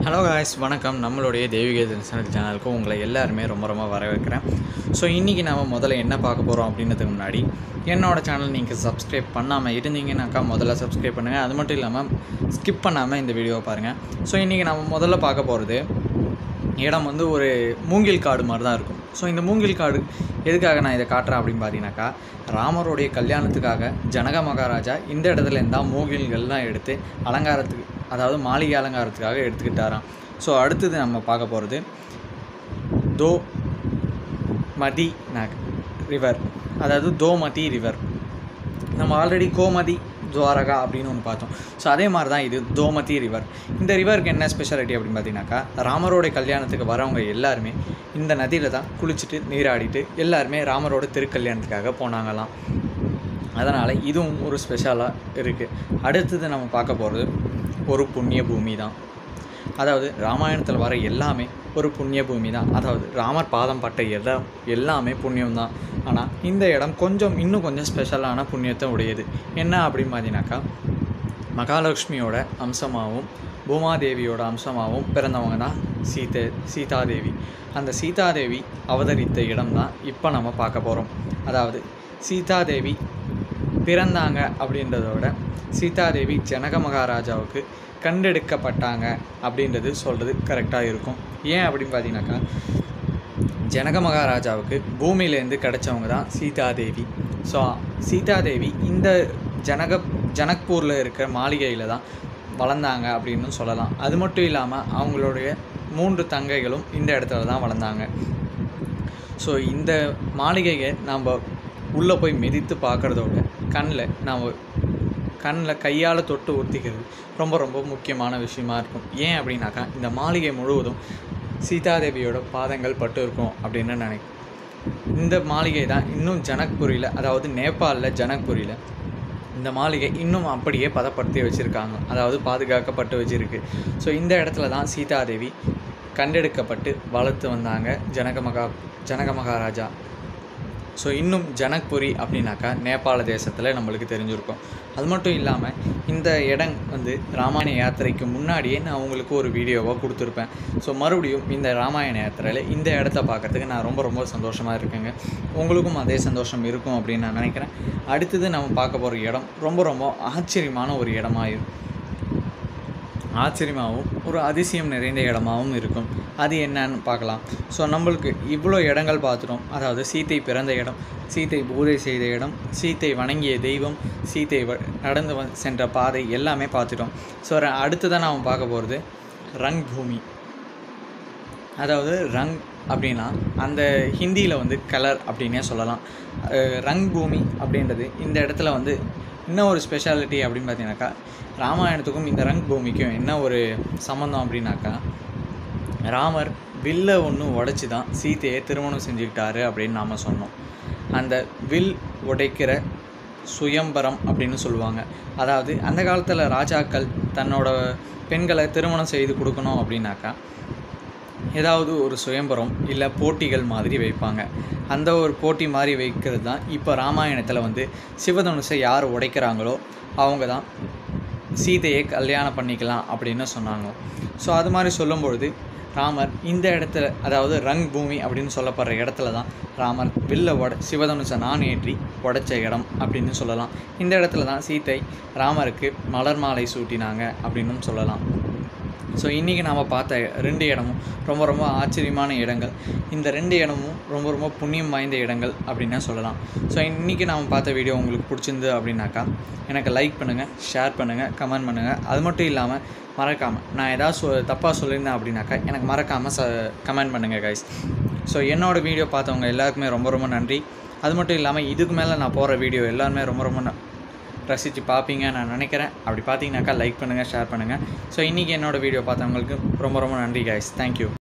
hello guys வணக்கம் நம்மளுடைய தெய்வீக தரிசன சேனலுக்கு உங்களை எல்லாருமே ரொம்ப ரொம்ப வரவேற்கிறேன் ஸோ இன்றைக்கி நம்ம முதல்ல என்ன பார்க்க போகிறோம் அப்படின்றதுக்கு முன்னாடி என்னோட சேனல் நீங்கள் சப்ஸ்கிரைப் பண்ணாமல் இருந்தீங்கன்னாக்கா முதல்ல சப்ஸ்கிரைப் பண்ணுங்கள் அது மட்டும் இல்லாமல் ஸ்கிப் பண்ணாமல் இந்த வீடியோவை பாருங்கள் ஸோ இன்றைக்கி நம்ம முதல்ல பார்க்க போகிறது இடம் வந்து ஒரு மூங்கில் காடு மாதிரி தான் இருக்கும் ஸோ இந்த மூங்கில் காடு எதுக்காக நான் இதை காட்டுறேன் அப்படின்னு பார்த்தீங்கன்னாக்கா ராமருடைய கல்யாணத்துக்காக ஜனக மகாராஜா இந்த இடத்துல இருந்தால் மூங்கில்கள்லாம் எடுத்து அலங்காரத்துக்கு அதாவது மாளிகை அலங்காரத்துக்காக எடுத்துக்கிட்டாராம் ஸோ அடுத்தது நம்ம பார்க்க போகிறது தோ மதி நக் ரிவர் அதாவது தோமதி ரிவர் நம்ம ஆல்ரெடி கோமதி துவாரகா அப்படின்னு ஒன்று பார்த்தோம் ஸோ அதே மாதிரி தான் இது தோமதி ரிவர் இந்த ரிவருக்கு என்ன ஸ்பெஷாலிட்டி அப்படின்னு பார்த்தீங்கன்னாக்கா ராமரோட கல்யாணத்துக்கு வரவங்க எல்லாருமே இந்த நதியில் தான் குளிச்சுட்டு நீராடிட்டு எல்லாருமே ராமரோட திருக்கல்யாணத்துக்காக போனாங்களாம் அதனால் இதுவும் ஒரு ஸ்பெஷலாக இருக்குது அடுத்தது நம்ம பார்க்க போகிறது ஒரு புண்ணிய பூமி தான் அதாவது ராமாயணத்தில் வர எல்லாமே ஒரு புண்ணிய பூமி தான் அதாவது ராமர் பாதம் பட்ட இடம் எல்லாமே புண்ணியம் தான் ஆனால் இந்த இடம் கொஞ்சம் இன்னும் கொஞ்சம் ஸ்பெஷலான புண்ணியத்தை உடையது என்ன அப்படின்னு பார்த்தீங்கன்னாக்கா மகாலட்சுமியோட அம்சமாகவும் பூமாதேவியோட அம்சமாகவும் பிறந்தவங்க தான் சீதை சீதாதேவி அந்த சீதாதேவி அவதரித்த இடம் தான் இப்போ நம்ம பார்க்க போகிறோம் அதாவது சீதாதேவி பிறந்தாங்க அப்படின்றத விட சீதாதேவி ஜனக மகாராஜாவுக்கு கண்டெடுக்கப்பட்டாங்க அப்படின்றது சொல்கிறது கரெக்டாக இருக்கும் ஏன் அப்படின்னு பார்த்தீங்கன்னாக்கா ஜனக மகாராஜாவுக்கு பூமியிலேருந்து கிடைச்சவங்க தான் சீதாதேவி ஸோ சீதாதேவி இந்த ஜனக ஜனக்பூரில் இருக்கிற மாளிகையில் தான் வளர்ந்தாங்க அப்படின்னு சொல்லலாம் அது மட்டும் இல்லாமல் அவங்களுடைய மூன்று தங்கைகளும் இந்த இடத்துல தான் வளர்ந்தாங்க ஸோ இந்த மாளிகையை நம்ம உள்ளே போய் மிதித்து பார்க்குறதோட கண்ணில் நாம் கண்ணில் கையால் தொட்டு ஊற்றிக்கிறது ரொம்ப ரொம்ப முக்கியமான விஷயமா இருக்கும் ஏன் அப்படின்னாக்கா இந்த மாளிகை முழுவதும் சீதாதேவியோட பாதங்கள் பட்டு இருக்கும் அப்படின்னு நினைக்கிறேன் இந்த மாளிகை தான் இன்னும் ஜனக்புரியில் அதாவது நேபாளில் ஜனக்புரியில் இந்த மாளிகை இன்னும் அப்படியே பதப்படுத்தி வச்சுருக்காங்க அதாவது பாதுகாக்கப்பட்டு வச்சுருக்கு ஸோ இந்த இடத்துல தான் சீதாதேவி கண்டெடுக்கப்பட்டு வளர்த்து வந்தாங்க ஜனக மகா ஜனக மகாராஜா ஸோ இன்னும் ஜனக்புரி அப்படின்னாக்கா நேபாள தேசத்தில் நம்மளுக்கு தெரிஞ்சிருக்கும் அது மட்டும் இல்லாமல் இந்த இடம் வந்து ராமாயண யாத்திரைக்கு முன்னாடியே நான் உங்களுக்கு ஒரு வீடியோவாக கொடுத்துருப்பேன் ஸோ மறுபடியும் இந்த ராமாயண யாத்திரையில் இந்த இடத்த பார்க்குறதுக்கு நான் ரொம்ப ரொம்ப சந்தோஷமாக இருக்கேங்க உங்களுக்கும் அதே சந்தோஷம் இருக்கும் அப்படின்னு நான் நினைக்கிறேன் அடுத்தது நம்ம பார்க்க போகிற இடம் ரொம்ப ரொம்ப ஆச்சரியமான ஒரு இடமா இருக்கும் ஆச்சரியமாகவும் ஒரு அதிசயம் நிறைந்த இடமாகவும் இருக்கும் அது என்னன்னு பார்க்கலாம் ஸோ நம்மளுக்கு இவ்வளோ இடங்கள் பார்த்துட்டோம் அதாவது சீத்தை பிறந்த இடம் சீத்தை பூஜை செய்த இடம் சீத்தை வணங்கிய தெய்வம் சீத்தை வ நடந்து வ சென்ற பாதை எல்லாமே பார்த்துட்டோம் ஸோ அடுத்ததான் நாம் பார்க்க போகிறது ரங் பூமி அதாவது ரங் அப்படின்னா அந்த ஹிந்தியில் வந்து கலர் அப்படின்னே சொல்லலாம் அஹ் ரங் பூமி அப்படின்றது இந்த இடத்துல வந்து இன்னும் ஒரு ஸ்பெஷாலிட்டி அப்படின்னு பார்த்தீங்கன்னாக்கா ராமாயணத்துக்கும் இந்த ரங் பூமிக்கும் என்ன ஒரு சம்மந்தம் அப்படின்னாக்கா ராமர் வில்ல ஒன்று உடைச்சி தான் சீதையை திருமணம் செஞ்சுக்கிட்டாரு அப்படின்னு நாம் சொன்னோம் அந்த வில் உடைக்கிற சுயம்பரம் அப்படின்னு சொல்லுவாங்க அதாவது அந்த காலத்தில் ராஜாக்கள் தன்னோட பெண்களை திருமணம் செய்து கொடுக்கணும் அப்படின்னாக்கா ஏதாவது ஒரு சுயம்பரம் இல்லை போட்டிகள் மாதிரி வைப்பாங்க அந்த ஒரு போட்டி மாதிரி வைக்கிறது தான் இப்போ ராமாயணத்தில் வந்து சிவதனுஷை யார் உடைக்கிறாங்களோ அவங்க தான் சீதையை கல்யாணம் பண்ணிக்கலாம் அப்படின்னு சொன்னாங்க ஸோ அது மாதிரி சொல்லும்பொழுது ராமர் இந்த இடத்துல அதாவது ரங் பூமி அப்படின்னு சொல்லப்படுற இடத்துல தான் ராமர் வில்ல உட சிவதனுஷை நான் ஏற்றி உடைச்ச இடம் அப்படின்னு சொல்லலாம் இந்த இடத்துல தான் சீத்தை ராமருக்கு மலர் மாலை சூட்டினாங்க அப்படின்னும் சொல்லலாம் ஸோ இன்றைக்கி நாம் பார்த்த ரெண்டு இடமும் ரொம்ப ரொம்ப ஆச்சரியமான இடங்கள் இந்த ரெண்டு இடமும் ரொம்ப ரொம்ப புண்ணியம் வாய்ந்த இடங்கள் அப்படின்னு சொல்லலாம் ஸோ இன்றைக்கி நாம் பார்த்த வீடியோ உங்களுக்கு பிடிச்சிருந்து அப்படின்னாக்கா எனக்கு லைக் பண்ணுங்கள் ஷேர் பண்ணுங்கள் கமெண்ட் பண்ணுங்கள் அது மட்டும் இல்லாமல் மறக்காமல் நான் ஏதாவது சொ தப்பாக சொல்லியிருந்தேன் அப்படின்னாக்கா எனக்கு மறக்காமல் ச கமெண்ட் பண்ணுங்கள் கைஸ் ஸோ என்னோடய வீடியோ பார்த்தவங்க எல்லாருக்குமே ரொம்ப ரொம்ப நன்றி அது மட்டும் இல்லாமல் இதுக்கு மேலே நான் போகிற வீடியோ எல்லாருமே ரொம்ப ரொம்ப ந- ரசித்து பார்ப்பீங்க நான் நினைக்கிறேன் அப்படி பார்த்தீங்கன்னாக்கா லைக் பண்ணுங்கள் ஷேர் பண்ணுங்கள் ஸோ இன்றைக்கி என்னோடய வீடியோ பார்த்தவங்களுக்கு ரொம்ப ரொம்ப நன்றி கைஸ் தேங்க்யூ